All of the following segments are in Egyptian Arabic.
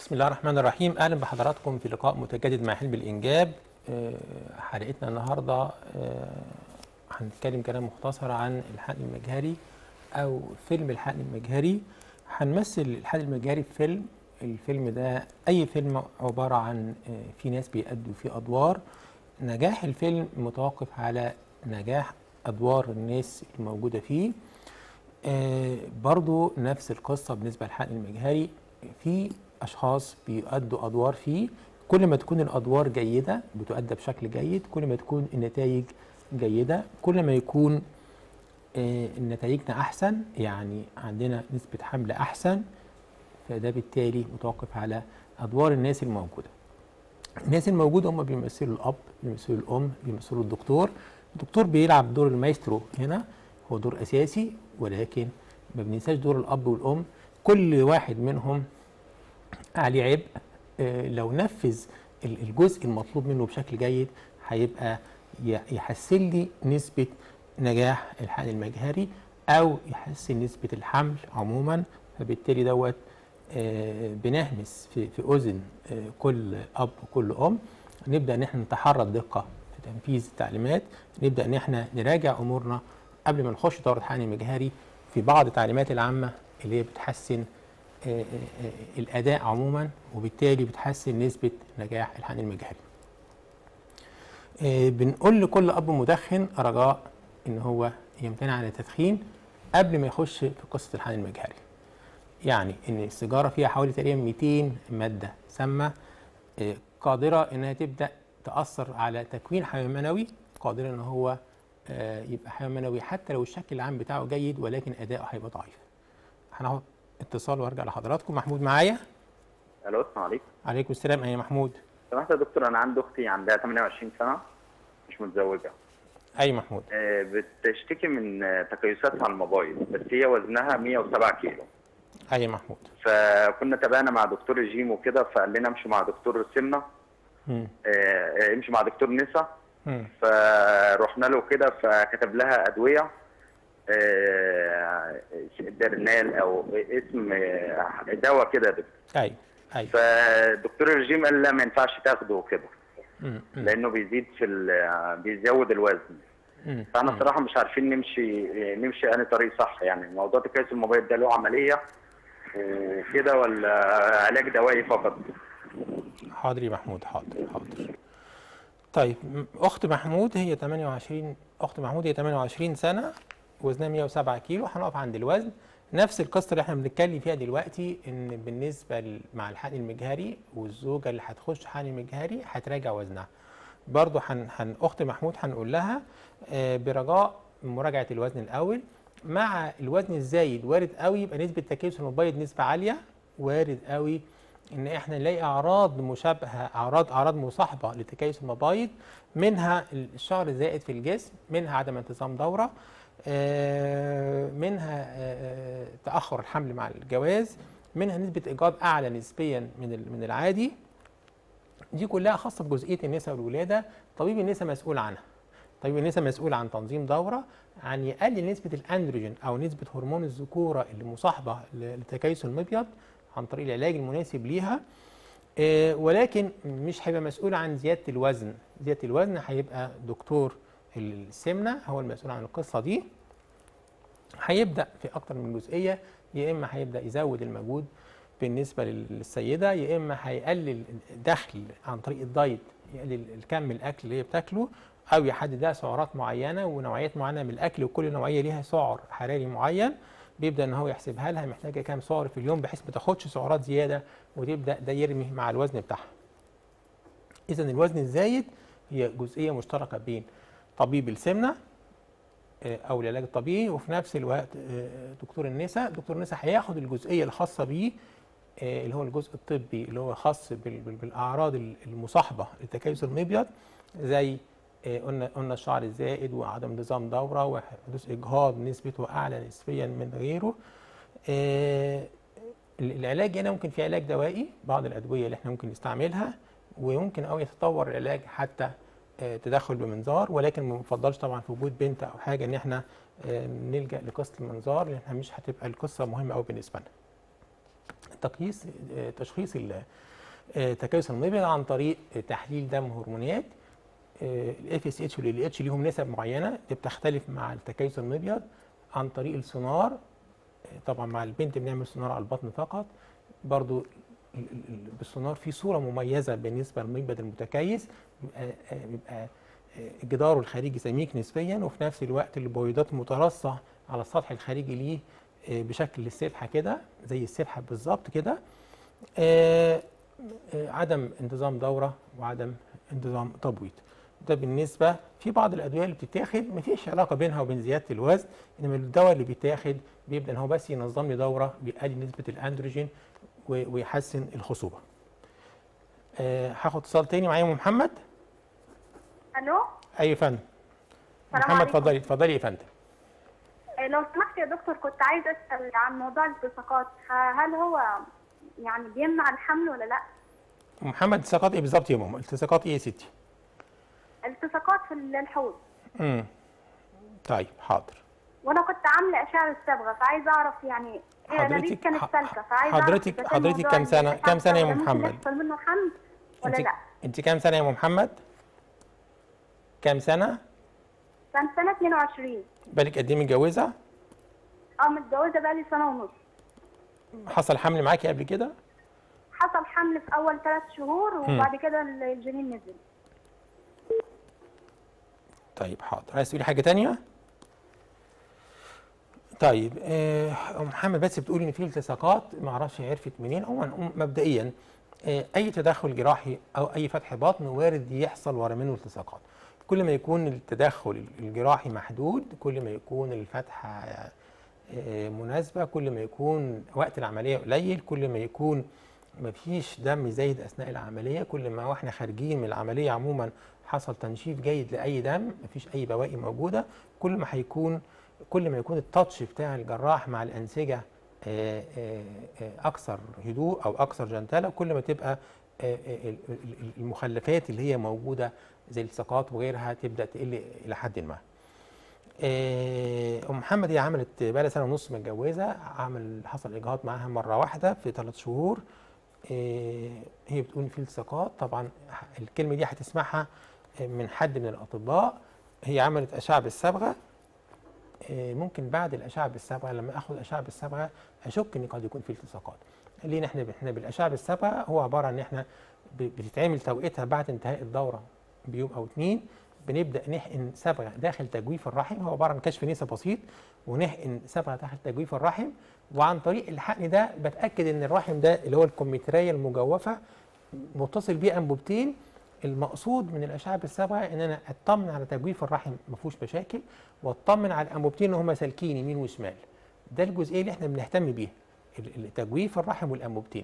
بسم الله الرحمن الرحيم اهلا بحضراتكم في لقاء متجدد مع حلم الانجاب آه، حلقتنا النهارده آه، هنتكلم كلام مختصر عن الحقن المجهري او فيلم الحقن المجهري هنمثل الحقن المجهري في فيلم الفيلم ده اي فيلم عباره عن آه، في ناس بيأدوا فيه ادوار نجاح الفيلم متوقف على نجاح ادوار الناس الموجوده فيه آه، برضو نفس القصة بالنسبة للحقن المجهري في أشخاص بيؤدوا أدوار فيه كل ما تكون الأدوار جيدة بتؤدى بشكل جيد كل ما تكون النتائج جيدة كل ما يكون آه، نتائجنا أحسن يعني عندنا نسبة حمل أحسن فده بالتالي متوقف على أدوار الناس الموجودة الناس الموجودة هم بيمثلوا الأب بيمثلوا الأم بيمثلوا الدكتور الدكتور بيلعب دور المايسترو هنا هو دور أساسي ولكن ما بننساش دور الأب والأم كل واحد منهم عليه عبء آه، لو نفذ ال- الجزء المطلوب منه بشكل جيد هيبقى ي- يحسن لي نسبة نجاح الحقن المجهري أو يحسن نسبة الحمل عموما فبالتالي دوت آه، بنهمس في في أذن آه، كل أب وكل أم نبدأ إن احنا نتحرى الدقة في تنفيذ التعليمات نبدأ إن احنا نراجع أمورنا قبل ما نخش دورة حقن مجهري في بعض التعليمات العامة اللي هي بتحسن آه، آه، آه، الأداء عموما وبالتالي بتحسن نسبة نجاح الحقن المجهري. آه، بنقول لكل أب مدخن رجاء إن هو يمتنع عن التدخين قبل ما يخش في قصة الحقن المجهري. يعني إن السيجارة فيها حوالي تقريبا 200 مادة سامة آه، قادرة إنها تبدأ تأثر على تكوين حيوان منوي قادرة إن هو آه، يبقى حيوان منوي حتى لو الشكل العام بتاعه جيد ولكن أداؤه هيبقى ضعيف. هناخد اتصال وارجع لحضراتكم محمود معايا الو السلام عليكم عليكم السلام ايوه محمود سمحت يا دكتور انا عندي اختي عندها 28 سنه مش متزوجه اي محمود آه، بتشتكي من آه، تكيسات على الموبايل بس هي وزنها 107 كيلو اي محمود فكنا تابعنا مع دكتور الجيم وكده فقال لنا امشوا مع دكتور السمنه مم. آه، آه، امشوا مع دكتور نسا مم. فرحنا له كده فكتب لها ادويه آه، درنال او اسم آه، دواء كده يا دكتور اي اي فدكتور الرجيم قال لا ما ينفعش تاخده وكده مم. مم. لانه بيزيد في ال- بيزود الوزن مم. فاحنا مم. صراحه مش عارفين نمشي نمشي انهي طريق صح يعني موضوع تكيس الموبايل ده له عمليه وكده ولا علاج دوائي فقط حاضر يا محمود حاضر حاضر طيب م- اخت محمود هي 28 اخت محمود هي 28 سنه وزنها 107 كيلو هنقف عند الوزن نفس القصه اللي احنا بنتكلم فيها دلوقتي ان بالنسبه ل- مع الحقن المجهري والزوجه اللي هتخش حقن مجهري هتراجع وزنها برضو هن هن اخت محمود هنقول لها آه، برجاء مراجعه الوزن الاول مع الوزن الزايد وارد قوي يبقى نسبه تكيس المبيض نسبه عاليه وارد قوي ان احنا نلاقي اعراض مشابهه اعراض اعراض مصاحبه لتكيس المبايض منها الشعر الزائد في الجسم منها عدم انتظام دوره آه، منها آه، تاخر الحمل مع الجواز منها نسبه ايجاب اعلى نسبيا من ال- من العادي دي كلها خاصه بجزئيه النساء والولاده طبيب النساء مسؤول عنها طبيب النساء مسؤول عن تنظيم دوره عن يقلل نسبه الاندروجين او نسبه هرمون الذكوره اللي مصاحبه ل- لتكيس المبيض عن طريق العلاج المناسب ليها آه، ولكن مش هيبقى مسؤول عن زياده الوزن زياده الوزن هيبقى دكتور السمنه هو المسؤول عن القصه دي هيبدا في اكتر من جزئيه يا اما هيبدا يزود المجهود بالنسبه لل- للسيده يا اما هيقلل الدخل عن طريق الدايت يقلل الكم الاكل اللي هي بتاكله او يحدد لها سعرات معينه ونوعيات معينه من الاكل وكل نوعيه ليها سعر حراري معين بيبدا ان هو يحسبها لها محتاجه كام سعر في اليوم بحيث ما تاخدش سعرات زياده وتبدا ده يرمي مع الوزن بتاعها اذا الوزن الزايد هي جزئيه مشتركه بين طبيب السمنه آه، او العلاج الطبيعي وفي نفس الوقت آه، دكتور النساء دكتور النساء هياخد الجزئيه الخاصه بيه آه، اللي هو الجزء الطبي اللي هو خاص بال- بال- بالاعراض المصاحبه لتكيس المبيض زي آه، قلنا قلنا الشعر الزائد وعدم نظام دوره وحدوث اجهاض نسبته اعلى نسبيا من غيره آه، العلاج هنا ممكن في علاج دوائي بعض الادويه اللي احنا ممكن نستعملها ويمكن او يتطور العلاج حتى آه، تدخل بمنظار ولكن ما بنفضلش طبعا في وجود بنت او حاجه ان احنا آه، نلجا لقصه المنظار لانها مش هتبقى القصه مهمه قوي بالنسبه لنا. تقييس آه، تشخيص ال- آه، تكيس المبيض عن طريق تحليل دم هرمونات الاف اس اتش والال اتش ليهم نسب معينه دي بتختلف مع التكيس المبيض عن طريق السونار آه، طبعا مع البنت بنعمل سونار على البطن فقط برضو ال- ال- ال- بالسونار في صوره مميزه بالنسبه للمبيض المتكيس بيبقى آه، بيبقى آه، جداره الخارجي سميك نسبيا وفي نفس الوقت البويضات مترصه على السطح الخارجي ليه آه، بشكل السبحه كده زي السبحه بالظبط كده آه، آه، عدم انتظام دوره وعدم انتظام تبويض ده بالنسبه في بعض الادويه اللي بتتاخد مفيش علاقه بينها وبين زياده الوزن انما الدواء اللي بيتاخد بيبدا ان هو بس ينظم لي دوره بيقلل نسبه الاندروجين و- ويحسن الخصوبه. آه، هاخد اتصال تاني معايا أم محمد الو اي فندم السلام محمد عليكم. اتفضلي اتفضلي يا فندم آه، لو سمحت يا دكتور كنت عايز اسال عن موضوع الالتصاقات ه- هل هو يعني بيمنع الحمل ولا لا أم محمد التصاقات ايه بالظبط يا ماما التصاقات ايه يا ستي التصاقات في الحوض امم طيب حاضر وانا كنت عامله اشعه الصبغه فعايزه اعرف يعني هي حضرتك- نبيت كانت ح- سالكه فعايزه أعرف حضرتك- إذا كان حضرتك موضوع كام سنة- الأشعة كام سنة يا أم الصبغة ممكن محمد؟ يحصل منه حمل ولا انت لا انت كام سنه يا ام محمد كام سنه كان سنه 22 بالك قد ايه متجوزه اه متجوزه بقالي سنه ونص حصل حمل معاكي قبل كده حصل حمل في اول ثلاث شهور وبعد كده الجنين نزل طيب حاضر عايز تقولي حاجه تانية طيب آه، ام محمد بس بتقولي ان في التصاقات ما اعرفش عرفت منين عموما مبدئيا آه، اي تدخل جراحي او اي فتح بطن وارد يحصل ورا منه التصاقات كل ما يكون التدخل الجراحي محدود كل ما يكون الفتحه آه، مناسبه كل ما يكون وقت العمليه قليل كل ما يكون مفيش دم زايد اثناء العمليه كل ما واحنا خارجين من العمليه عموما حصل تنشيف جيد لاي دم مفيش اي بواقي موجوده كل ما هيكون كل ما يكون التاتش بتاع الجراح مع الانسجه آه، آه، آه، اكثر هدوء او اكثر جنتله كل ما تبقى آه، آه، ال- ال- المخلفات اللي هي موجوده زي الالتصاقات وغيرها تبدا تقل الى حد ما. آه، ام محمد هي عملت بقى سنه ونص متجوزه عمل حصل اجهاض معاها مره واحده في ثلاث شهور آه، هي بتقول إن في التصاقات طبعا الكلمه دي هتسمعها من حد من الاطباء هي عملت اشعه بالصبغه آه، ممكن بعد الاشعه بالصبغه لما اخد اشعه بالصبغه اشك ان قد يكون في التصاقات ليه احنا احنا بالاشعه بالصبغه هو عباره عن ان احنا ب- بتتعمل توقيتها بعد انتهاء الدوره بيوم او اتنين بنبدا نحقن صبغه داخل تجويف الرحم هو عباره عن كشف نسا بسيط ونحقن صبغه داخل تجويف الرحم وعن طريق الحقن ده بتاكد ان الرحم ده اللي هو الكمثريه المجوفه متصل بيه انبوبتين المقصود من الاشعه بالصبغه ان انا اطمن على تجويف الرحم ما فيهوش مشاكل واطمن على الانبوبتين ان هم سالكين يمين وشمال ده الجزئيه اللي احنا بنهتم بيها ال- ال- تجويف الرحم والانبوبتين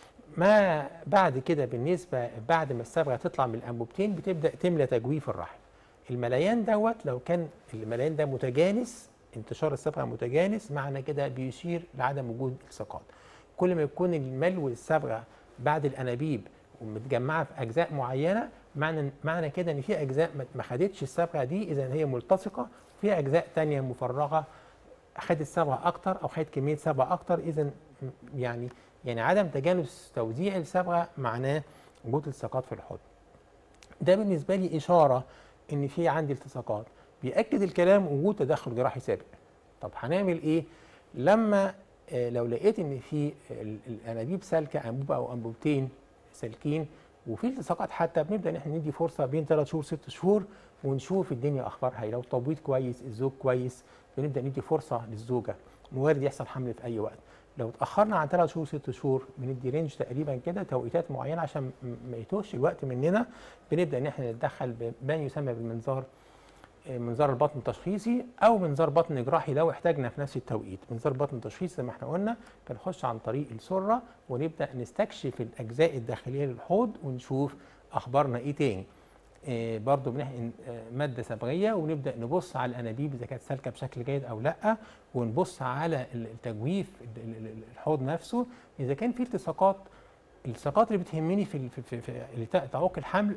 ما بعد كده بالنسبه بعد ما الصبغه تطلع من الانبوبتين بتبدا تملى تجويف الرحم المليان دوت لو كان المليان ده متجانس انتشار الصبغه متجانس معنى كده بيشير لعدم وجود التصاقات كل ما يكون الملو الصبغه بعد الانابيب ومتجمعه في اجزاء معينه معنى معنى كده ان في اجزاء ما- ما خدتش الصبغه دي اذا هي ملتصقه وفي اجزاء تانية مفرغه خدت صبغه اكتر او خدت كميه صبغه اكتر اذا يعني يعني عدم تجانس توزيع الصبغه معناه وجود التصاقات في الحوض ده بالنسبه لي اشاره ان في عندي التصاقات بياكد الكلام وجود تدخل جراحي سابق طب هنعمل ايه لما آه، لو لقيت ان في ال- الانابيب سالكه انبوبه او انبوبتين سالكين وفي التصاقات حتى بنبدا ان احنا ندي فرصه بين 3 شهور 6 شهور ونشوف الدنيا اخبارها ايه لو التبويض كويس الزوج كويس بنبدا ندي فرصه للزوجه وارد يحصل حمل في اي وقت لو اتاخرنا عن 3 شهور 6 شهور بندي رينج تقريبا كده توقيتات معينه عشان م- ما يتوهش الوقت مننا بنبدا ان احنا نتدخل بما يسمى بالمنظار آه، منظار البطن التشخيصي او منظار بطن جراحي لو احتاجنا في نفس التوقيت منظار بطن تشخيصي زي ما احنا قلنا بنخش عن طريق السره ونبدا نستكشف الاجزاء الداخليه للحوض ونشوف اخبارنا ايه تاني آه، برضو بنحقن آه، ماده صبغيه ونبدا نبص على الانابيب اذا كانت سالكه بشكل جيد او لا ونبص على التجويف ال- ال- ال- الحوض نفسه اذا كان في التصاقات الالتصاقات اللي بتهمني في ال- في, في, في اللي تع- تعوق الحمل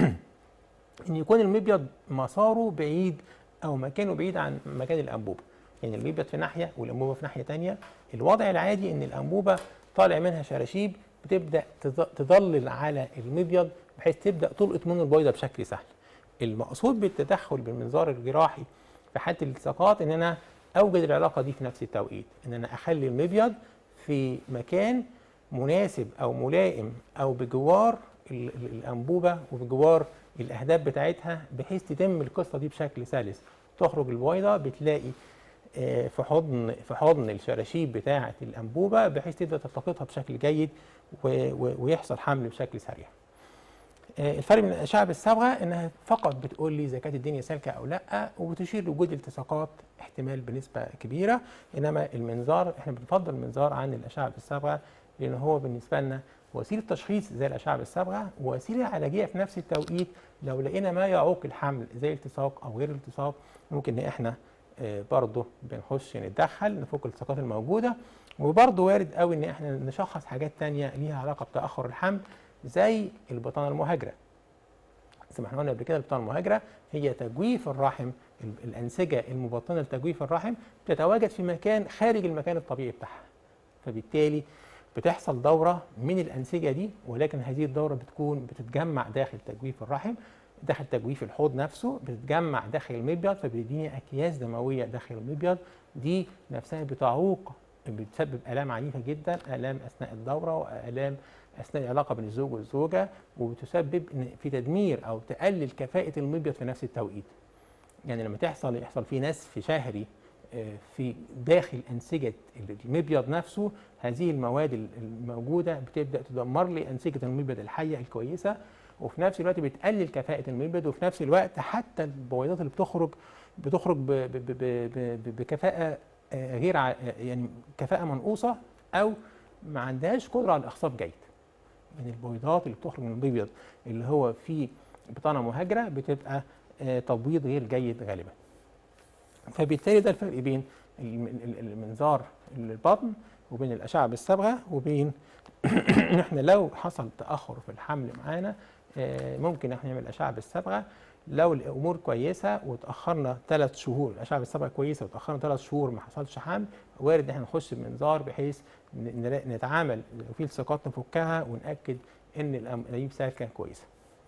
ان يكون المبيض مساره بعيد او مكانه بعيد عن مكان الانبوبه يعني المبيض في ناحيه والانبوبه في ناحيه تانية الوضع العادي ان الانبوبه طالع منها شراشيب بتبدا تظ- تضلل على المبيض بحيث تبدا تلقط منه البيضه بشكل سهل المقصود بالتدخل بالمنظار الجراحي في حاله الالتصاقات ان انا اوجد العلاقه دي في نفس التوقيت ان انا اخلي المبيض في مكان مناسب او ملائم او بجوار ال- ال- الانبوبه وبجوار الاهداف بتاعتها بحيث تتم القصه دي بشكل سلس تخرج البويضه بتلاقي آه، في حضن في حضن الشراشيب بتاعه الانبوبه بحيث تبدا تلتقطها بشكل جيد و- و- ويحصل حمل بشكل سريع. آه، الفرق من الاشعه بالصبغه انها فقط بتقول لي اذا كانت الدنيا سالكه او لا وبتشير لوجود التصاقات احتمال بنسبه كبيره انما المنظار احنا بنفضل المنظار عن الاشعه بالصبغه لان هو بالنسبه لنا وسيله تشخيص زي الاشعه بالصبغه ووسيله علاجيه في نفس التوقيت لو لقينا ما يعوق الحمل زي التصاق او غير التصاق ممكن ان احنا آه، برضه بنخش نتدخل نفك الالتصاقات الموجوده وبرضه وارد قوي ان احنا نشخص حاجات تانية ليها علاقه بتاخر الحمل زي البطانه المهاجره زي ما احنا قلنا قبل كده البطانه المهاجره هي تجويف الرحم ال- الانسجه المبطنه لتجويف الرحم بتتواجد في مكان خارج المكان الطبيعي بتاعها فبالتالي بتحصل دوره من الانسجه دي ولكن هذه الدوره بتكون بتتجمع داخل تجويف الرحم داخل تجويف الحوض نفسه بتتجمع داخل المبيض فبيديني اكياس دمويه داخل المبيض دي نفسها بتعوق بتسبب الام عنيفه جدا الام اثناء الدوره والام اثناء العلاقه بين الزوج والزوجه وبتسبب ان في تدمير او تقلل كفاءه المبيض في نفس التوقيت يعني لما تحصل يحصل في نسف شهري آه، في داخل انسجه المبيض نفسه هذه المواد ال- الموجوده بتبدا تدمر لي انسجه المبيض الحيه الكويسه وفي نفس الوقت بتقلل كفاءه المبيض وفي نفس الوقت حتى البويضات اللي بتخرج بتخرج ب- ب- ب- ب- ب- بكفاءه آه، غير ع- يعني كفاءه منقوصه او ما عندهاش قدره على الاخصاب جيد من البويضات اللي بتخرج من المبيض اللي هو فيه بطانه مهاجره بتبقى آه، تبويض غير جيد غالبا فبالتالي ده الفرق بين الم- ال- ال- المنظار البطن وبين الاشعه بالصبغه وبين ان احنا لو حصل تاخر في الحمل معانا آه، ممكن احنا نعمل اشعه بالصبغه لو الامور كويسه وتاخرنا ثلاث شهور الاشعه بالصبغه كويسه وتاخرنا ثلاث شهور ما حصلش حمل وارد ان احنا نخش بمنظار بحيث ن- نلا- نتعامل لو في التصاقات نفكها وناكد ان الأم- الانابيب سالكه كويسه.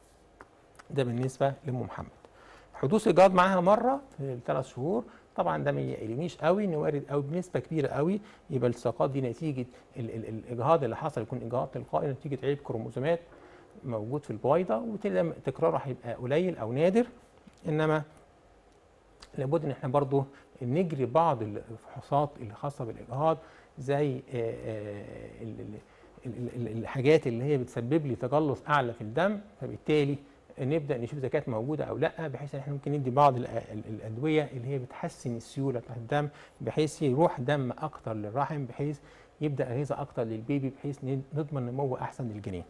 ده بالنسبه لام محمد. حدوث اجهاض معاها مره في الثلاث شهور طبعا ده ما يقلقنيش قوي ان وارد قوي بنسبه كبيره قوي يبقى الالتصاقات دي نتيجه ال ال الاجهاض اللي حصل يكون اجهاض تلقائي نتيجه عيب كروموسومات موجود في البويضه وبالتالي ده تكراره هيبقى قليل او نادر انما لابد ان احنا برضو نجري بعض الفحوصات اللي خاصه بالاجهاض زي آه، آه، ال- ال- ال- ال- الحاجات اللي هي بتسبب لي تجلط اعلى في الدم فبالتالي نبدا نشوف اذا كانت موجوده او لا بحيث ان احنا ممكن ندي بعض الأ- ال- الادويه اللي هي بتحسن السيوله بتاعت الدم بحيث يروح دم اكتر للرحم بحيث يبدا غذاء اكتر للبيبي بحيث ن- نضمن نمو احسن للجنين.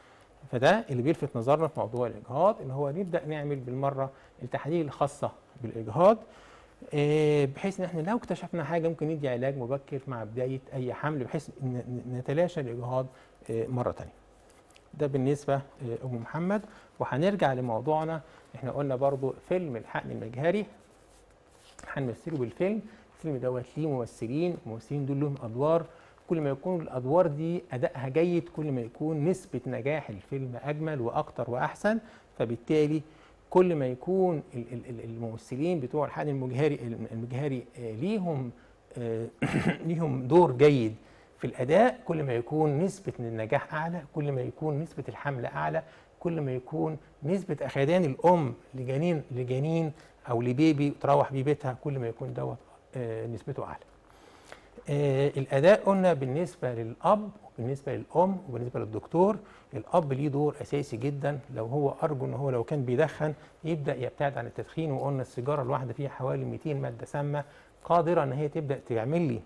فده اللي بيلفت نظرنا في موضوع الاجهاض اللي هو نبدا نعمل بالمره التحاليل الخاصه بالاجهاض آه، بحيث ان احنا لو اكتشفنا حاجه ممكن ندي علاج مبكر مع بدايه اي حمل بحيث ن- ن- نتلاشى الاجهاض آه، مره ثانيه. ده بالنسبه آه، ام محمد وهنرجع لموضوعنا احنا قلنا برضو فيلم الحقن المجهري هنمثله بالفيلم الفيلم دوت ليه ممثلين الممثلين دول لهم ادوار كل ما يكون الادوار دي ادائها جيد كل ما يكون نسبه نجاح الفيلم اجمل واكتر واحسن فبالتالي كل ما يكون ال- ال- ال- الممثلين بتوع الحقن المجهري المجهري آه، ليهم آه، ليهم دور جيد في الاداء كل ما يكون نسبه النجاح اعلى كل ما يكون نسبه الحمل اعلى كل ما يكون نسبه اخذان الام لجنين لجنين او لبيبي تروح بيه بيتها كل ما يكون دوت آه، نسبته اعلى آه، الاداء قلنا بالنسبه للاب وبالنسبه للام وبالنسبه للدكتور الاب ليه دور اساسي جدا لو هو ارجو ان هو لو كان بيدخن يبدا يبتعد عن التدخين وقلنا السيجاره الواحده فيها حوالي 200 ماده سامه قادره ان هي تبدا تعمل لي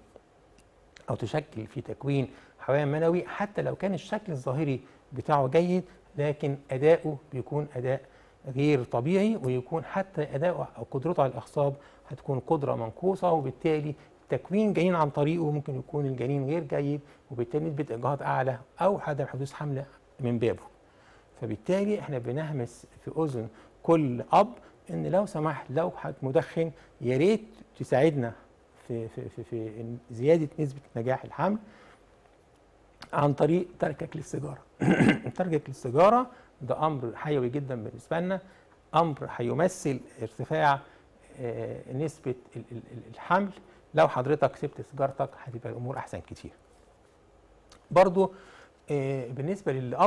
او تشكل في تكوين حيوان منوي حتى لو كان الشكل الظاهري بتاعه جيد لكن اداؤه بيكون اداء غير طبيعي ويكون حتى اداؤه او قدرته على الاخصاب هتكون قدره منقوصه وبالتالي تكوين جنين عن طريقه ممكن يكون الجنين غير جيد وبالتالي نسبه اجهاض اعلى او عدم حدوث حمل من بابه فبالتالي احنا بنهمس في اذن كل اب ان لو سمحت لو حد مدخن يا ريت تساعدنا في في في, في إن زياده نسبه نجاح الحمل عن طريق تركك للسيجاره تركك للسيجاره ده امر حيوي جدا بالنسبه لنا امر هيمثل ارتفاع آه، نسبه ال- ال- ال- الحمل لو حضرتك سبت سيجارتك هتبقى الامور احسن كتير برضو آه، بالنسبه للاب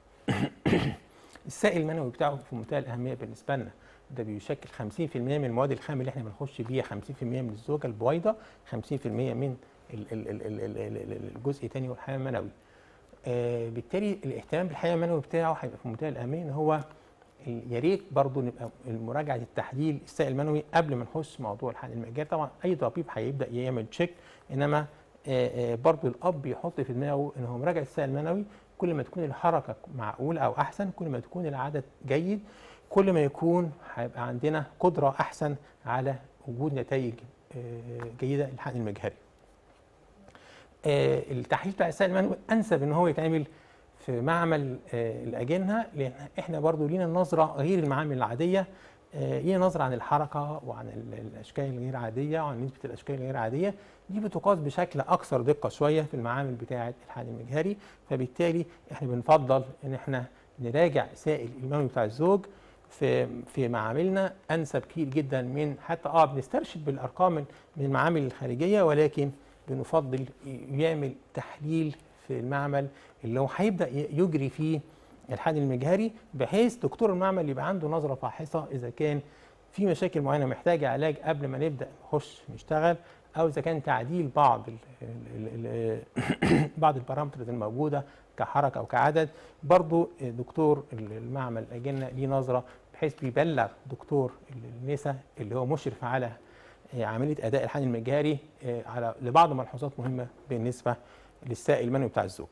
السائل المنوي بتاعه في منتهى الاهميه بالنسبه لنا ده بيشكل 50% من المواد الخام اللي احنا بنخش بيها 50% من الزوجه البويضه 50% من ال- ال- ال- ال- ال- ال- ال- الجزء الثاني والحيوان المنوي آه، بالتالي الاهتمام بالحيوان المنوي بتاعه هيبقى في منتهى الاهميه ان هو يا ريت برضه نبقى مراجعه التحليل السائل المنوي قبل ما نخش موضوع الحقن المجاري طبعا اي طبيب هيبدا يعمل تشيك انما آه، آه، برضه الاب يحط في دماغه ان هو مراجعه السائل المنوي كل ما تكون الحركه معقوله او احسن كل ما تكون العدد جيد كل ما يكون هيبقى عندنا قدره احسن على وجود نتائج آه، جيده للحقن المجهري. آه، التحليل بتاع السائل المنوي انسب ان هو يتعمل في معمل آه، الاجنه لان احنا برضو لينا نظره غير المعامل العاديه آه، لينا نظره عن الحركه وعن ال- الاشكال الغير عاديه وعن نسبه الاشكال الغير عاديه دي بتقاس بشكل اكثر دقه شويه في المعامل بتاعه الحقن المجهري فبالتالي احنا بنفضل ان احنا نراجع سائل المنوي بتاع الزوج في في معاملنا انسب كتير جدا من حتى اه بنسترشد بالارقام من من المعامل الخارجيه ولكن بنفضل يعمل تحليل في المعمل اللي هو هيبدا ي- يجري فيه الحقن المجهري بحيث دكتور المعمل يبقى عنده نظره فاحصه اذا كان في مشاكل معينه محتاجه علاج قبل ما نبدا نخش نشتغل او اذا كان تعديل بعض ال ال ال بعض البارامترز الموجوده كحركه او كعدد برضو دكتور المعمل الاجنه ليه نظره بحيث بيبلغ دكتور النساء اللي هو مشرف على آه، عمليه اداء الحقن المجهري آه، على لبعض ملحوظات مهمه بالنسبه للسائل المنوي بتاع الزوج.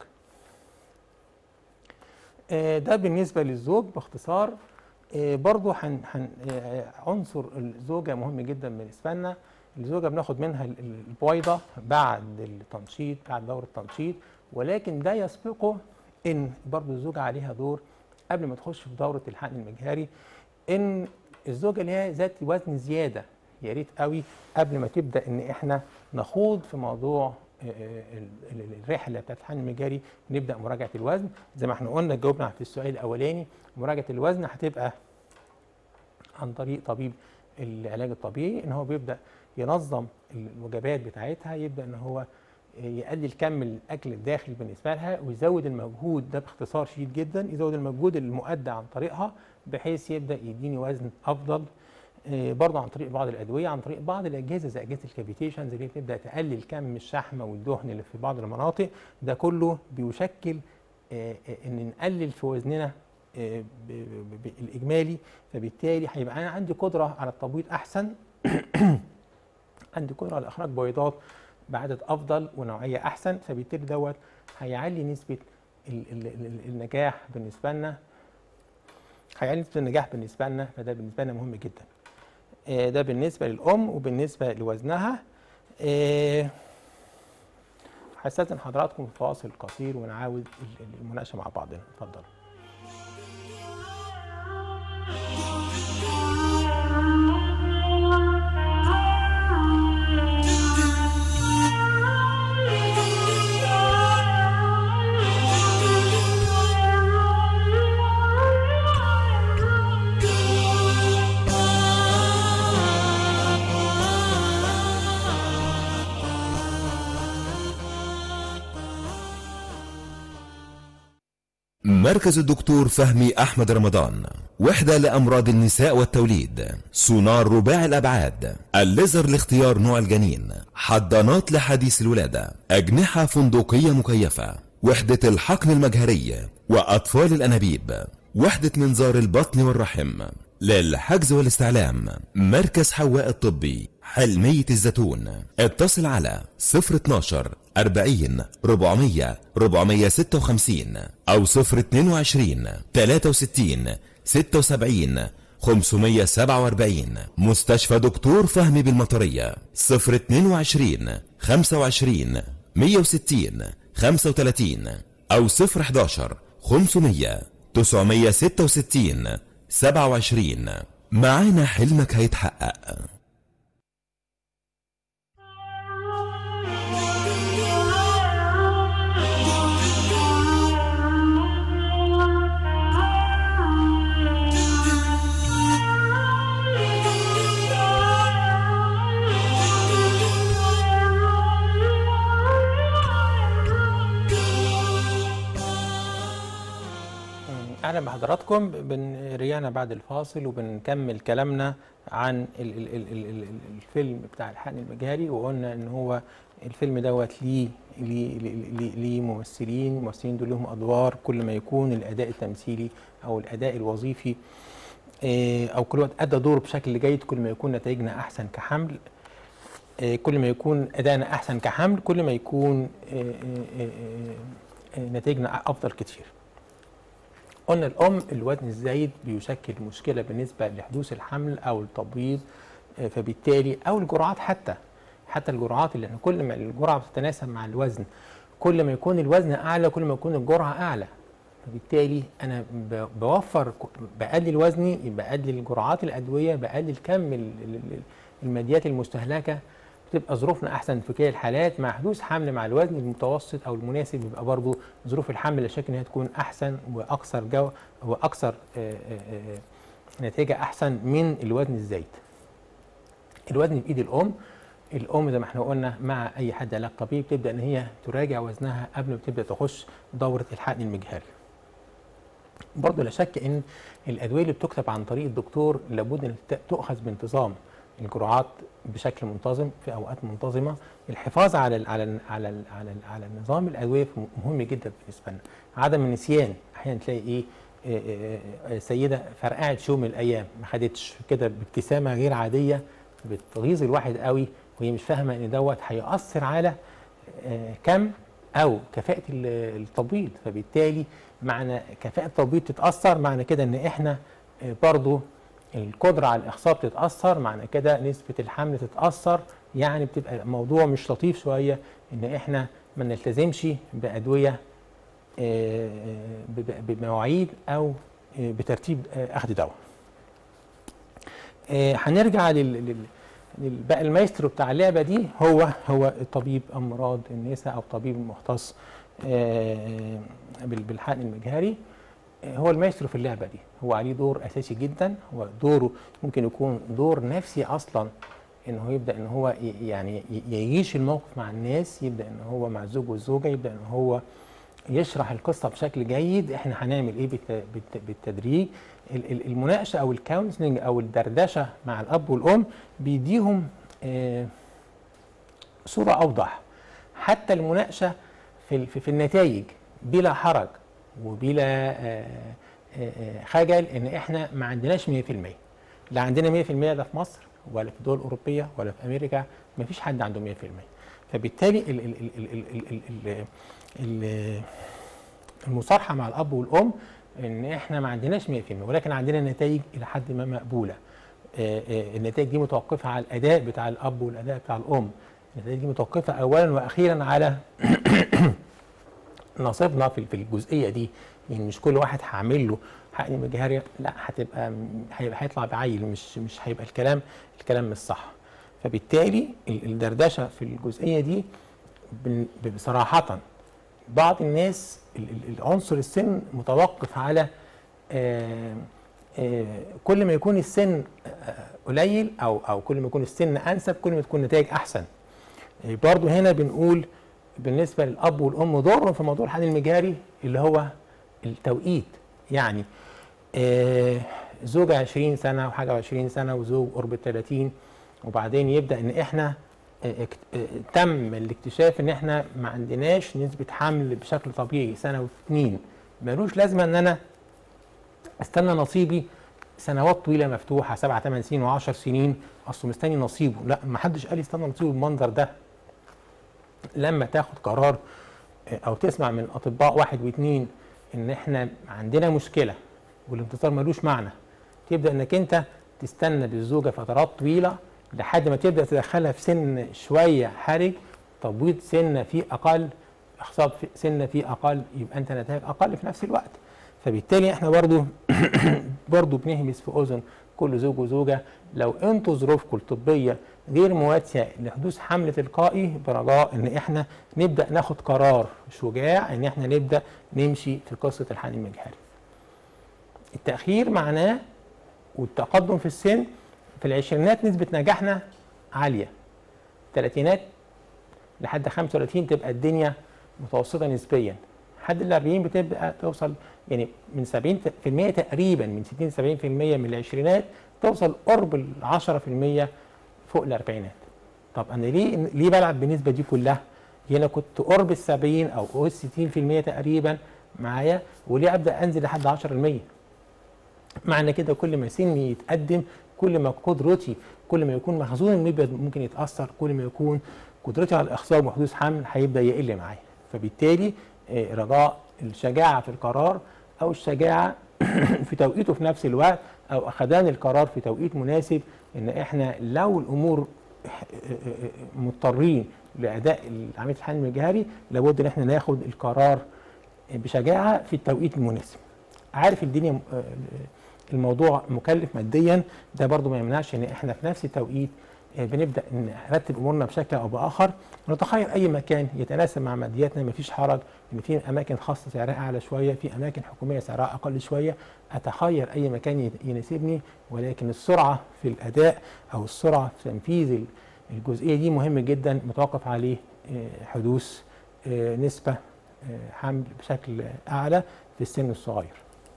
آه، ده بالنسبه للزوج باختصار آه، برضو حن حن آه، عنصر الزوجه مهم جدا بالنسبه لنا الزوجه بناخد منها ال- ال- البويضه بعد التنشيط بعد دور التنشيط ولكن ده يسبقه ان برضو الزوجه عليها دور قبل ما تخش في دوره الحقن المجهري ان الزوجه اللي هي ذات وزن زياده يا ريت قوي قبل ما تبدا ان احنا نخوض في موضوع آه، آه، ال- ال- الرحله بتاعت الحقن المجاري نبدا مراجعه الوزن زي ما احنا قلنا جاوبنا في السؤال الاولاني مراجعه الوزن هتبقى عن طريق طبيب العلاج الطبيعي ان هو بيبدا ينظم الوجبات بتاعتها يبدا ان هو يقلل كم الاكل الداخلي بالنسبه لها ويزود المجهود ده باختصار شديد جدا يزود المجهود المؤدى عن طريقها بحيث يبدا يديني وزن افضل آه، برضه عن طريق بعض الادويه عن طريق بعض الاجهزه زي اجهزه الكافيتيشنز اللي بتبدا تقلل كم الشحمه والدهن اللي في بعض المناطق ده كله بيشكل آه، آه، ان نقلل في وزننا آه، ب- ب- ب- الاجمالي فبالتالي هيبقى انا عندي قدره على التبويض احسن عندي قدره على اخراج بيضات بعدد افضل ونوعيه احسن فبالتالي دوت هيعلي نسبه ال- ال- ال- النجاح بالنسبه لنا هيعلي نسبه النجاح بالنسبه لنا فده بالنسبه لنا مهم جدا آه، ده بالنسبه للام وبالنسبه لوزنها آه، هستاذن حضراتكم في فاصل قصير ونعاود ال- ال- المناقشه مع بعضنا اتفضل مركز الدكتور فهمي أحمد رمضان وحدة لأمراض النساء والتوليد سونار رباعي الأبعاد الليزر لاختيار نوع الجنين حضانات لحديث الولادة أجنحة فندقية مكيفة وحدة الحقن المجهري وأطفال الأنابيب وحدة منظار البطن والرحم للحجز والاستعلام مركز حواء الطبي حلمية الزيتون اتصل على 012 40 400 456 أو 022 63 76 547 مستشفى دكتور فهمي بالمطرية 022 25 160 35 أو 011 500 966 27 معانا حلمك هيتحقق اهلا بحضراتكم بن رجعنا بعد الفاصل وبنكمل كلامنا عن ال ال ال ال ال الفيلم بتاع الحقن المجهري وقلنا ان هو الفيلم دوت ليه ليه ليه- ليه ممثلين الممثلين دول لهم ادوار كل ما يكون الاداء التمثيلي او الاداء الوظيفي آه، او كل وقت ادى دوره بشكل جيد كل ما يكون نتائجنا احسن كحمل آه، كل ما يكون ادائنا احسن كحمل كل ما يكون آه، آه، آه، آه، نتائجنا افضل كتير قلنا الام الوزن الزايد بيشكل مشكله بالنسبه لحدوث الحمل او التبويض آه، فبالتالي او الجرعات حتى حتى الجرعات اللي احنا كل ما الجرعه بتتناسب مع الوزن كل ما يكون الوزن اعلى كل ما يكون الجرعه اعلى فبالتالي انا ب- بوفر ك- بقلل وزني بقلل جرعات الادويه بقلل كم ال- ال- ال- الماديات المستهلكه بتبقى ظروفنا احسن في كلا الحالات مع حدوث حمل مع الوزن المتوسط او المناسب يبقى برضو ظروف الحمل لا شك ان هي تكون احسن واكثر جو واكثر آه، آه، آه، نتيجه احسن من الوزن الزايد. الوزن بايد الام الام زي ما احنا قلنا مع اي حد علاج طبيعي بتبدا ان هي تراجع وزنها قبل ما تبدا تخش دوره الحقن المجهري. برضه لا شك ان الادويه اللي بتكتب عن طريق الدكتور لابد ان ت- تؤخذ بانتظام الجرعات بشكل منتظم في اوقات منتظمه الحفاظ على ال على ال على ال على, ال على النظام الادويه مهم جدا بالنسبه لنا عدم النسيان احيانا تلاقي ايه آه، آه، آه، سيده فرقعت شو من الايام ما خدتش كده بابتسامه غير عاديه بتغيظ الواحد قوي وهي مش فاهمه ان دوت هيأثر على آه، كم او كفاءه ال- التبويض فبالتالي معنى كفاءه التبويض تتاثر معنى كده ان احنا آه، برضو القدره على الاخصاب تتاثر معنى كده نسبه الحمل تتاثر يعني بتبقى موضوع مش لطيف شويه ان احنا ما نلتزمش بادويه آه، ب- بمواعيد او آه، بترتيب آه، اخذ دواء آه، هنرجع لل لل- لل- بقى المايسترو بتاع اللعبه دي هو هو طبيب امراض النساء او طبيب مختص آه، بال- بالحقن المجهري آه، هو المايسترو في اللعبه دي هو عليه دور اساسي جدا هو دوره ممكن يكون دور نفسي اصلا ان هو يبدا ان هو ي- يعني ي- يعيش الموقف مع الناس يبدا ان هو مع الزوج والزوجه يبدا ان هو يشرح القصه بشكل جيد احنا هنعمل ايه بالت- بالت- بالتدريج ال- ال- المناقشه او الكونسلنج او الدردشه مع الاب والام بيديهم آه، صوره اوضح حتى المناقشه في ال- في في النتائج بلا حرج وبلا آه، آه، آه، خجل ان احنا ما عندناش 100% لا عندنا 100% لا في مصر ولا في الدول الاوروبيه ولا في امريكا ما فيش حد عنده 100% فبالتالي ال ال ال ال ال ال ال ال المصارحه مع الاب والام ان احنا ما عندناش 100% ولكن عندنا نتائج الى حد ما مقبوله آه، آه، النتائج دي متوقفه على الاداء بتاع الاب والاداء بتاع الام النتائج دي متوقفه اولا واخيرا على نصيبنا في في الجزئيه دي يعني مش كل واحد هعمل له حقن مجهري لا هتبقى هيبقى هيطلع بعيل مش مش هيبقى الكلام الكلام مش صح فبالتالي ال- الدردشه في الجزئيه دي بن- بصراحه بعض الناس ال- ال- العنصر السن متوقف على آه، آه، كل ما يكون السن آه، قليل او او كل ما يكون السن انسب كل ما تكون النتائج احسن آه، برضو هنا بنقول بالنسبه للاب والام دورهم في موضوع الحقن المجاري اللي هو التوقيت يعني آه، زوجة 20 سنة وحاجة 20 سنة وزوج قرب ال 30 وبعدين يبدأ إن إحنا آه، اكت- آه، تم الاكتشاف إن إحنا ما عندناش نسبة حمل بشكل طبيعي سنة واثنين ملوش لازمة إن أنا استنى نصيبي سنوات طويله مفتوحه سبع ثمان سنين و10 سنين اصله مستني نصيبه لا ما حدش قال يستنى نصيبه بالمنظر ده لما تاخد قرار آه، او تسمع من اطباء واحد واثنين ان احنا عندنا مشكله والانتظار ملوش معنى تبدا انك انت تستنى للزوجه فترات طويله لحد ما تبدا تدخلها في سن شويه حرج تبويض سنه فيه اقل اخصاب في- سنه فيه اقل يبقى انت نتائج اقل في نفس الوقت فبالتالي احنا برضو برضو بنهمس في اذن كل زوج وزوجه لو انتوا ظروفكم الطبيه غير مواتيه لحدوث حمل تلقائي برجاء ان احنا نبدا ناخد قرار شجاع ان احنا نبدا نمشي في قصه الحقن المجهري. التاخير معناه والتقدم في السن في العشرينات نسبه نجاحنا عاليه. الثلاثينات لحد 35 تبقى الدنيا متوسطه نسبيا لحد ال 40 بتبدا توصل يعني من 70% تقريبا من 60 70% من العشرينات توصل قرب ال 10% فوق الاربعينات طب انا ليه ليه بلعب بالنسبه دي كلها؟ هنا كنت قرب ال 70 او قرب ال 60% تقريبا معايا وليه ابدا انزل لحد 10% معنى كده كل ما سني يتقدم كل ما قدرتي كل ما يكون مخزون المبيض ممكن يتاثر كل ما يكون قدرتي على الاخصاب وحدوث حمل هيبدا يقل معايا فبالتالي آه، رجاء الشجاعه في القرار او الشجاعه في توقيته في نفس الوقت او اخذان القرار في توقيت مناسب ان احنا لو الامور مضطرين لاداء عمليه الحمل الجهري لابد ان احنا ناخد القرار بشجاعه في التوقيت المناسب. عارف الدنيا آه، الموضوع مكلف ماديا ده برضو ما يمنعش ان احنا في نفس التوقيت آه، بنبدا نرتب امورنا بشكل او باخر ونتخيل اي مكان يتناسب مع مادياتنا مفيش حرج ان في اماكن خاصه سعرها اعلى شويه في اماكن حكوميه سعرها اقل شويه اتخير اي مكان يت- يناسبني ولكن السرعه في الاداء او السرعه في تنفيذ ال- الجزئيه دي مهم جدا متوقف عليه آه، حدوث آه، نسبه آه، حمل بشكل اعلى في السن الصغير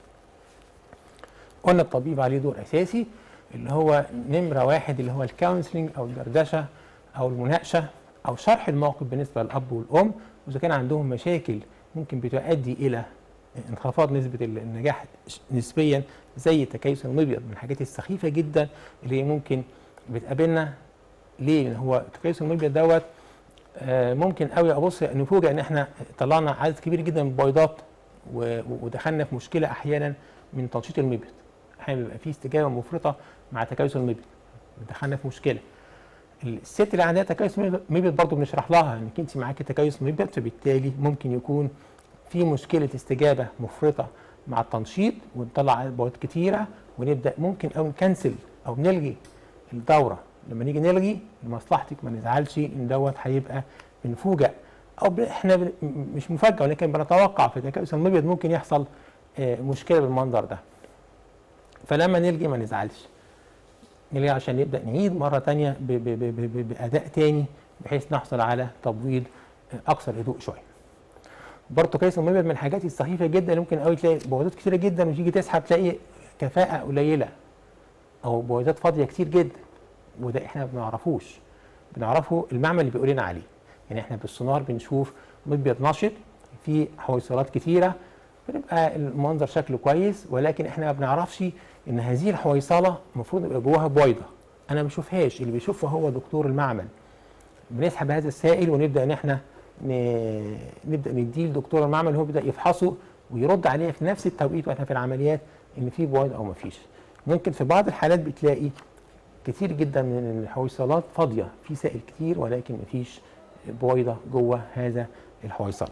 قلنا الطبيب عليه دور اساسي اللي هو نمره واحد اللي هو الكونسلنج او الدردشه او المناقشه او شرح الموقف بالنسبه للاب والام واذا كان عندهم مشاكل ممكن بتؤدي الى انخفاض نسبه النجاح نسبيا زي تكيس المبيض من الحاجات السخيفه جدا اللي هي ممكن بتقابلنا ليه؟ لأن هو تكيس المبيض دوت آه، ممكن قوي ابص نفوجئ ان احنا طلعنا عدد كبير جدا من البيضات و- ودخلنا في مشكله احيانا من تنشيط المبيض احيانا بيبقى في استجابه مفرطه مع تكيس المبيض دخلنا في مشكله الست اللي عندها تكيس مبيض برضه بنشرح لها انك انت معاكي تكيس مبيض فبالتالي ممكن يكون في مشكله استجابه مفرطه مع التنشيط ونطلع بيضات كتيره ونبدا ممكن او نكنسل او نلغي الدوره لما نيجي نلغي لمصلحتك ما نزعلش ان دوت هيبقى بنفوجئ او ب- احنا بن- م- مش مفاجاه ولكن بنتوقع في تكيس المبيض ممكن يحصل آه، مشكله بالمنظر ده فلما نلغي ما نزعلش نلغي عشان نبدا نعيد مره تانية ب- ب- ب- ب- ب- باداء تاني بحيث نحصل على تبويض آه، اكثر هدوء شويه برضه كيس المبيض من الحاجات السخيفه جدا اللي ممكن قوي تلاقي بويضات كتيره جدا وتيجي تسحب تلاقي كفاءه قليله او بويضات فاضيه كتير جدا وده احنا ما بنعرفوش بنعرفه المعمل اللي بيقول لنا عليه يعني احنا بالسونار بنشوف مبيض نشط في حويصلات كتيره بنبقى المنظر شكله كويس ولكن احنا ما بنعرفش ان هذه الحويصله المفروض يبقى جواها بويضه انا ما بشوفهاش اللي بيشوفها هو دكتور المعمل بنسحب هذا السائل ونبدا ان احنا ن- نبدا نديه لدكتور المعمل هو بيبدا يفحصه ويرد عليه في نفس التوقيت واحنا في العمليات ان في بويض او ما فيش ممكن في بعض الحالات بتلاقي كتير جدا من الحويصلات فاضيه في سائل كتير ولكن مفيش بويضه جوه هذا الحويصله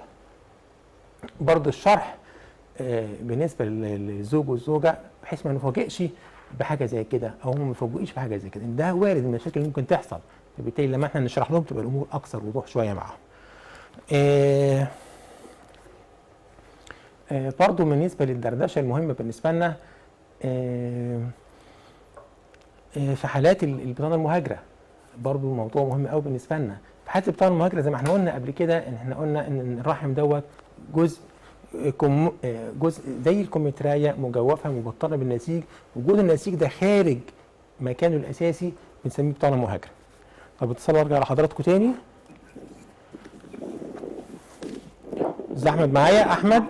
برضه الشرح آه، بالنسبه لل- للزوج والزوجه بحيث ما نفاجئش بحاجه زي كده او هم ما يفاجئوش بحاجه زي كده ده وارد من المشاكل اللي ممكن تحصل فبالتالي لما احنا نشرح لهم تبقى الامور اكثر وضوح شويه معاهم آه، آه، برضو بالنسبه للدردشه المهمه بالنسبه لنا آه، آه، في حالات ال- البطانه المهاجره برضو موضوع مهم قوي بالنسبه لنا في حالات البطانه المهاجره زي ما احنا قلنا قبل كده ان احنا قلنا ان الرحم دوت جزء آه، كم آه، جزء زي الكمثريه مجوفه مبطنه بالنسيج وجود النسيج ده خارج مكانه الاساسي بنسميه بطانه مهاجره طب اتصال وارجع لحضراتكم تاني استاذ احمد معايا احمد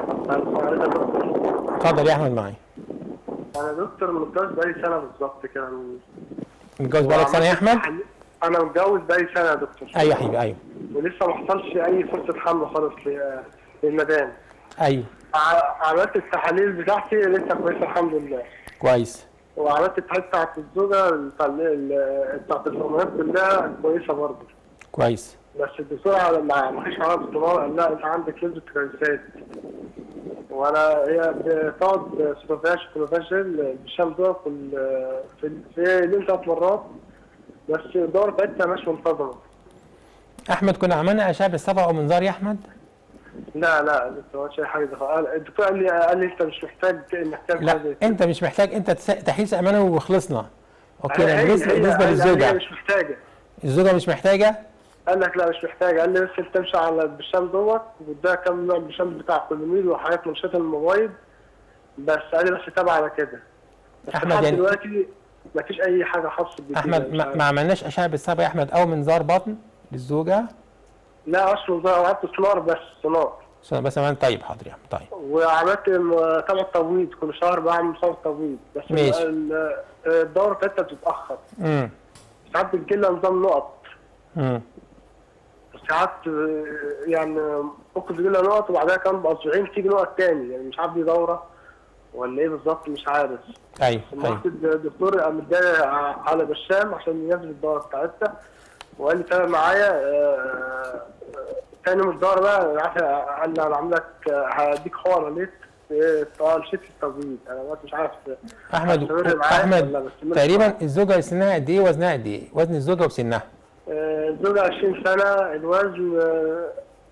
اتفضل يا احمد معايا انا دكتور متجوز بقالي سنه بالظبط كده متجوز بقالك سنه يا احمد انا متجوز بقالي سنه يا دكتور ايوه يا حبيبي ايوه ولسه ما حصلش اي فرصه حمل خالص ل- للمدام ايوه ع- عملت التحاليل بتاعتي لسه كويسه الحمد لله كويس وعملت التحاليل بتاعت الزوجه بتاع ال- ال- بتاعت الهرمونات كلها كويسه برضه كويس بس الدكتور على- ما ما فيش عمل استمرار قال لا انت عندك نسبه كريسات وانا هي بتقعد سوبرفاش سوبرفاش بالشام دور في ال- في في اليوم ثلاث مرات بس الدورة بتاعتها مش منتظمة احمد كنا عملنا اشعه بالسبع او منظار يا احمد لا لا الدكتور ما قالش اي حاجة ده قال- الدكتور قال لي قال لي انت مش محتاج محتاج لا حاجة انت مش محتاج انت تس- تحيز امانه وخلصنا اوكي هي- بالنسبه هي- بالنسبه هي- هي للزوجه مش محتاجة الزوجه مش محتاجه قال لك لا مش محتاج قال لي بس انت تمشي على البرشام دوت وده كام نوع البرشام بتاع كولوميد وحاجات منشطه الموبايل بس قال لي بس تابع على كده بس أحمد لحد يعني- دلوقتي مفيش اي حاجه خاصه بالجديد احمد ما, ما عملناش اشعه بالصبغه يا احمد او منظار بطن للزوجه لا اصلا ده عملت سونار بس سونار عشان بس أمان طيب حاضر يا أحمد، طيب وعملت متابعة تبويض كل شهر بعمل متابعة تبويض بس ماشي. ال- الدورة بتاعتها بتتأخر امم ساعات بتجيلها نظام نقط امم ساعات آه، يعني ممكن تجيلها نقط وبعدها كمان بأسبوعين تيجي نقط تاني يعني مش عارف دي دورة ولا ايه بالظبط مش عارف ايوه لما ايوه رحت الدكتور قام اداني على بشام عشان ينزل الدورة بتاعتها وقال لي تابع معايا آه، آه، تاني يوم الدورة بقى عارف قال لي انا عامل لك آه، هديك حوار عليك طال شفت التبويض انا دلوقتي مش عارف احمد هستمر معاك ولا احمد بستمر تقريبا الزوجه سنها قد ايه وزنها قد ايه وزن الزوجه وسنها آه، الزوجة 20 سنة الوزن آه،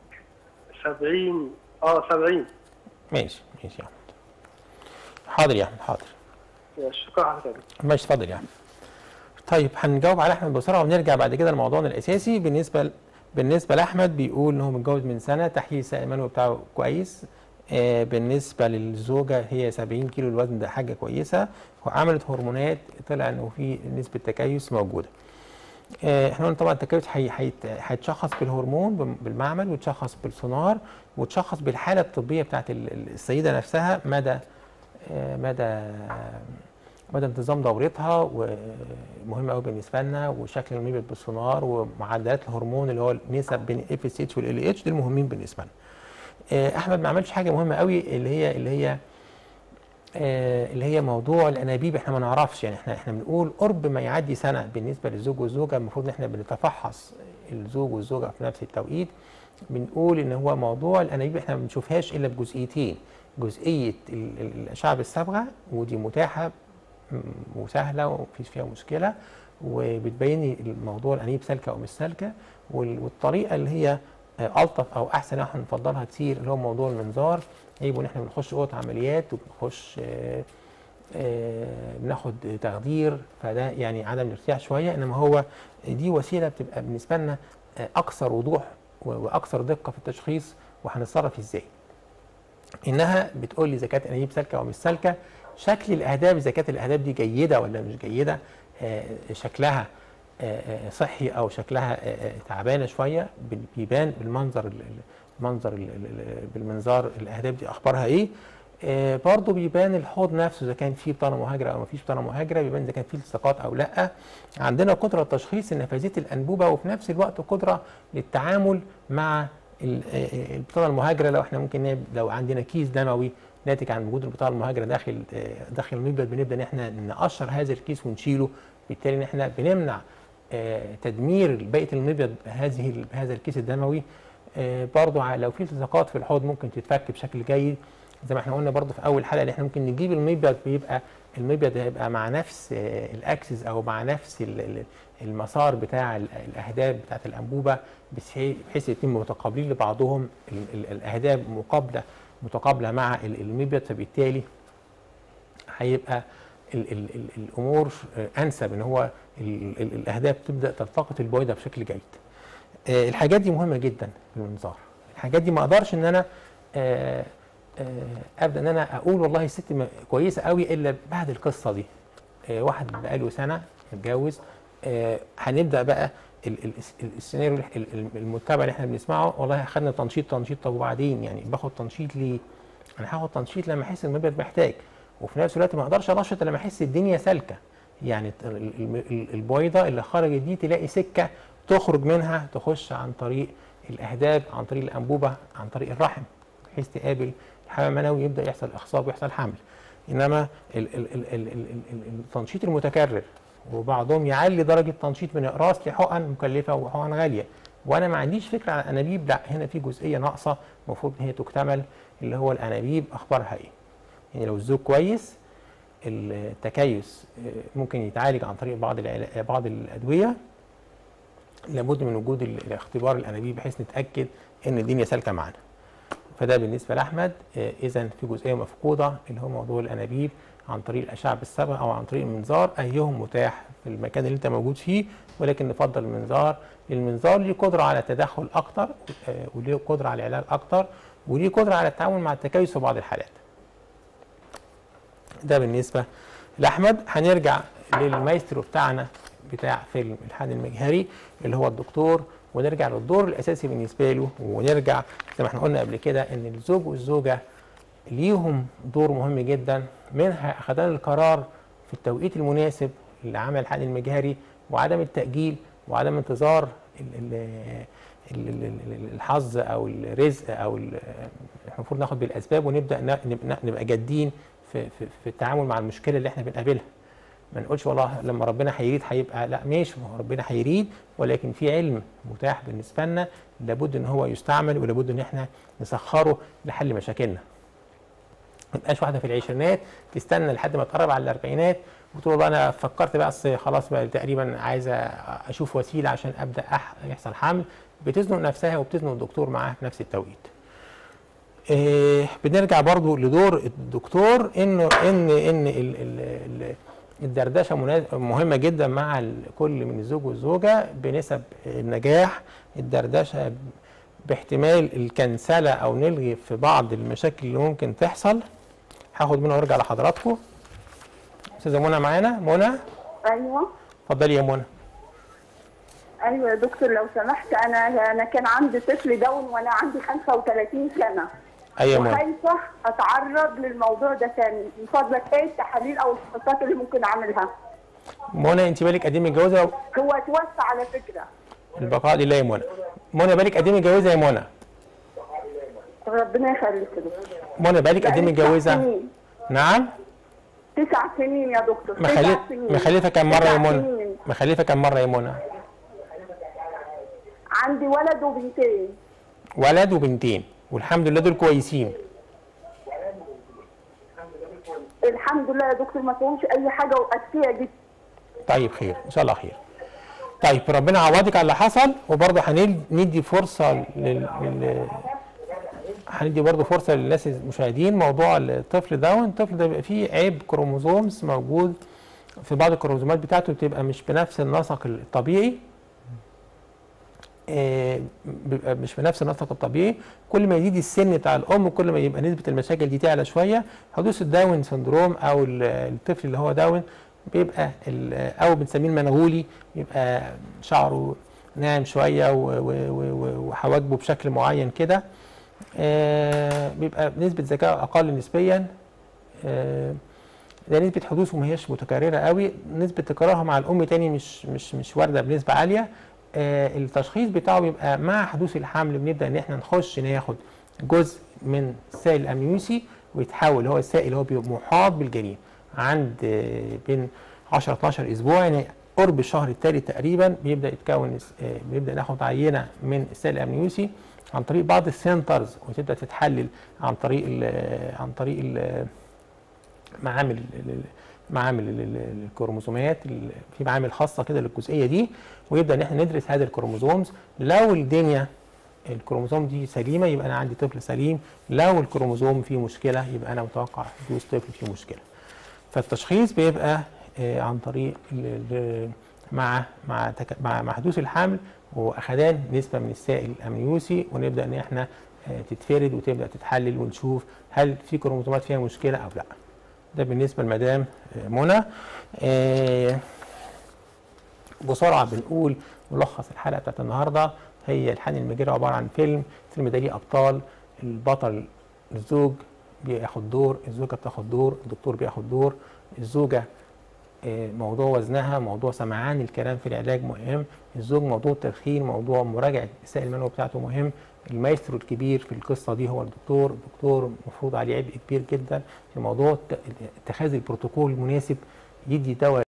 70 اه 70 ماشي ماشي يا احمد حاضر يا احمد حاضر شكرا حضرتك ماشي اتفضل يا احمد طيب هنجاوب على احمد بسرعه ونرجع بعد كده لموضوعنا الاساسي بالنسبه ل... بالنسبه لاحمد بيقول ان هو متجوز من سنه تحليل سائل المنوي بتاعه كويس آه بالنسبه للزوجه هي 70 كيلو الوزن ده حاجه كويسه وعملت هرمونات طلع انه في نسبه تكيس موجوده آه، احنا قلنا طبعا التكيس هي- هيت- هيتشخص بالهرمون بم- بالمعمل ويتشخص بالسونار ويتشخص بالحاله الطبيه بتاعت ال- ال- السيده نفسها مدى آه، مدى مدى انتظام دورتها ومهم قوي بالنسبه لنا وشكل المبيض بالسونار ومعدلات الهرمون اللي هو النسب بين الاف اس اتش والال اتش دول مهمين بالنسبه لنا. آه، احمد ما عملش حاجه مهمه قوي اللي هي اللي هي آه، اللي هي موضوع الانابيب احنا ما نعرفش يعني احنا احنا بنقول قرب ما يعدي سنه بالنسبه للزوج والزوجه المفروض ان احنا بنتفحص الزوج والزوجه في نفس التوقيت بنقول ان هو موضوع الانابيب احنا ما بنشوفهاش الا بجزئيتين جزئيه ال- ال- الاشعه بالصبغه ودي متاحه م- وسهله ومفيش فيها مشكله وبتبين لي الموضوع الانابيب سالكه او مش سالكه وال- والطريقه اللي هي آه، الطف او احسن احنا نفضلها كتير اللي هو موضوع المنظار يبقى ان احنا بنخش اوضه عمليات وبنخش آه، آه، بناخد تخدير فده يعني عدم الارتياح شويه انما هو دي وسيله بتبقى بالنسبه لنا آه، اكثر وضوح و- واكثر دقه في التشخيص وهنتصرف ازاي. انها بتقول لي اذا كانت انابيب سالكه او مش سالكه شكل الاهداب اذا كانت الاهداب دي جيده ولا مش جيده آه، شكلها آه، آه، صحي او شكلها آه، آه، تعبانه شويه بال- بيبان بالمنظر ال- ال- المنظر ال- ال- ال- بالمنظار الاهداب دي اخبارها ايه آه، برضه بيبان الحوض نفسه اذا كان فيه بطانه مهاجره او ما فيش بطانه مهاجره بيبان اذا كان فيه التصاقات او لا عندنا قدره تشخيص نفاذيه الانبوبه وفي نفس الوقت قدره للتعامل مع ال- آه، البطانه المهاجره لو احنا ممكن نب- لو عندنا كيس دموي ناتج عن وجود البطانه المهاجره داخل آه، داخل المبيض بنبدا ان احنا نقشر هذا الكيس ونشيله بالتالي ان احنا بنمنع آه، تدمير بقيه المبيض بهذه بهذا الكيس الدموي آه، برضو ع- لو في التصاقات في الحوض ممكن تتفك بشكل جيد زي ما احنا قلنا برضو في اول حلقه ان احنا ممكن نجيب المبيض بيبقى المبيض هيبقى مع نفس آه، الاكسس او مع نفس ال- ال- المسار بتاع ال- الاهداب بتاعت الانبوبه بحيث بحيث يتم متقابلين لبعضهم ال- ال- الاهداب مقابله متقابله مع ال- المبيض فبالتالي هيبقى ال ال ال الامور آه، انسب ان هو ال ال الاهداف تبدا تلتقط البويضه بشكل جيد. آه، الحاجات دي مهمه جدا في المنظار. الحاجات دي ما اقدرش ان انا آه، آه، ابدا ان انا اقول والله الست م- كويسه قوي الا بعد القصه دي. آه، واحد بقاله سنه متجوز آه، هنبدا بقى ال- ال- ال- السيناريو ال- ال- المتبع اللي احنا بنسمعه والله اخدنا تنشيط تنشيط طب وبعدين يعني باخد تنشيط ليه؟ انا هاخد تنشيط لما احس ان المبيض محتاج وفي نفس الوقت ما اقدرش انشط الا لما احس الدنيا سالكه يعني ال- ال- ال- البويضه اللي خرجت دي تلاقي سكه تخرج منها تخش عن طريق الاهداب عن طريق الانبوبه عن طريق الرحم بحيث تقابل الحمل المنوي يبدا يحصل اخصاب ويحصل حمل انما ال- ال- ال- ال- ال- ال- التنشيط المتكرر وبعضهم يعلي درجه تنشيط من اقراص لحقن مكلفه وحقن غاليه وانا ما عنديش فكره عن الانابيب لا هنا في جزئيه ناقصه المفروض ان هي تكتمل اللي هو الانابيب اخبارها ايه يعني لو الزوج كويس التكيس آه، ممكن يتعالج عن طريق بعض العلا- بعض الادويه لابد من وجود ال- الاختبار الانابيب بحيث نتاكد ان الدنيا سالكه معانا فده بالنسبه لاحمد اذا في جزئيه مفقوده اللي هو موضوع الانابيب عن طريق الاشعه بالصبغه او عن طريق المنظار ايهم متاح في المكان اللي انت موجود فيه ولكن نفضل المنظار المنظار ليه قدره على التدخل اكتر آه، وليه قدره على العلاج اكتر وليه قدره على التعامل مع التكيس في بعض الحالات ده بالنسبه لاحمد هنرجع للمايسترو بتاعنا بتاع فيلم الحان المجهري اللي هو الدكتور ونرجع للدور الاساسي بالنسبه له ونرجع زي ما احنا قلنا قبل كده ان الزوج والزوجه ليهم دور مهم جدا منها اخذان القرار في التوقيت المناسب لعمل الحقن المجهري وعدم التاجيل وعدم انتظار ال- ال- ال- ال- ال- الحظ او الرزق او ال- المفروض ناخد بالاسباب ونبدا ن- نبقى, نبقى جادين في, في, في التعامل مع المشكله اللي احنا بنقابلها ما نقولش والله لما ربنا هيريد هيبقى لا ماشي ما هو ربنا هيريد ولكن في علم متاح بالنسبه لنا لابد ان هو يستعمل ولابد ان احنا نسخره لحل مشاكلنا ما تبقاش واحده في العشرينات تستنى لحد ما تقرب على الاربعينات وتقول والله انا فكرت بقى أصل خلاص بقى تقريبا عايزه اشوف وسيله عشان ابدا أح يحصل حمل بتزنق نفسها وبتزنق الدكتور معاها في نفس التوقيت. إيه بنرجع برضو لدور الدكتور انه ان ان ال ال ال الدردشه منا- مهمه جدا مع ال- كل من الزوج والزوجه بنسب النجاح الدردشه باحتمال الكنسله او نلغي في بعض المشاكل اللي ممكن تحصل هاخد منه وارجع لحضراتكم استاذه منى معانا منى ايوه اتفضلي يا منى ايوه يا دكتور لو سمحت انا انا كان عندي طفل داون وانا عندي 35 سنه ايوه يا منى وخايفه اتعرض للموضوع ده تاني من فضلك ايه التحاليل او الفحوصات اللي ممكن اعملها منى انت بالك قديم متجوزه هو توفى على فكره البقاء لله يا منى منى بالك قديم متجوزه يا منى ربنا يخليك يا دكتور منى بالك قديم بقالي تسع متجوزه سنين. نعم تسع سنين يا دكتور تسع مخلف سنين. مخلفه كم مره تسع يا منى سنين. مخلفه كم مره يا منى عندي ولد وبنتين ولد وبنتين والحمد لله دول كويسين الحمد لله يا دكتور ما فيهمش اي حاجه وقاسيه جدا طيب خير ان شاء الله خير طيب ربنا يعوضك على اللي حصل وبرضه هندي فرصه لل, لل... هندي برضه فرصه للناس المشاهدين موضوع الطفل داون الطفل ده بيبقى فيه عيب كروموزومز موجود في بعض الكروموزومات بتاعته بتبقى مش بنفس النسق الطبيعي آه، بيبقى مش بنفس النسق الطبيعي كل ما يزيد السن بتاع الام كل ما يبقى نسبه المشاكل دي تعلى شويه حدوث الداون سندروم او ال- الطفل اللي هو داون بيبقى ال- او بنسميه المنغولي يبقى شعره ناعم شويه و- و- و- وحواجبه بشكل معين كده آه، بيبقى نسبه ذكاء اقل نسبيا آه، ده نسبه حدوثه ما هيش متكرره قوي نسبه تكرارها مع الام تاني مش مش مش وارده بنسبه عاليه آه، التشخيص بتاعه بيبقى مع حدوث الحمل بنبدا ان احنا نخش ناخد جزء من السائل الامنيوسي ويتحول هو السائل اللي هو بيبقى محاط بالجنين عند آه، بين 10 12 اسبوع يعني قرب الشهر الثالث تقريبا بيبدا يتكون آه، بنبدا ناخد عينه من السائل الامنيوسي عن طريق بعض السنترز وتبدا تتحلل عن طريق ال- عن طريق ال- معامل ال- ال- معامل ال- ال- الكروموسومات ال- في معامل خاصه كده للجزئيه دي ويبدا ان احنا ندرس هذه الكروموزومز لو الدنيا الكروموزوم دي سليمه يبقى انا عندي طفل سليم لو الكروموزوم فيه مشكله يبقى انا متوقع حدوث طفل فيه مشكله فالتشخيص بيبقى آه، عن طريق ال- ال- مع مع تك- مع مع حدوث الحمل واخدان نسبه من السائل الامنيوسي ونبدا ان احنا آه، تتفرد وتبدا تتحلل ونشوف هل في كروموزومات فيها مشكله او لا ده بالنسبه لمدام آه، منى آه، بسرعه بنقول ملخص الحلقه بتاعت النهارده هي الحان المجري عباره عن فيلم الفيلم ده ليه ابطال البطل الزوج بياخد دور الزوجه بتاخد دور الدكتور بياخد دور الزوجه آه، موضوع وزنها موضوع سمعان الكلام في العلاج مهم الزوج موضوع التدخين موضوع مراجعه السائل المنوي بتاعته مهم المايسترو الكبير في القصه دي هو الدكتور الدكتور مفروض عليه عبء كبير جدا في موضوع ت- اتخاذ البروتوكول المناسب يدي دواء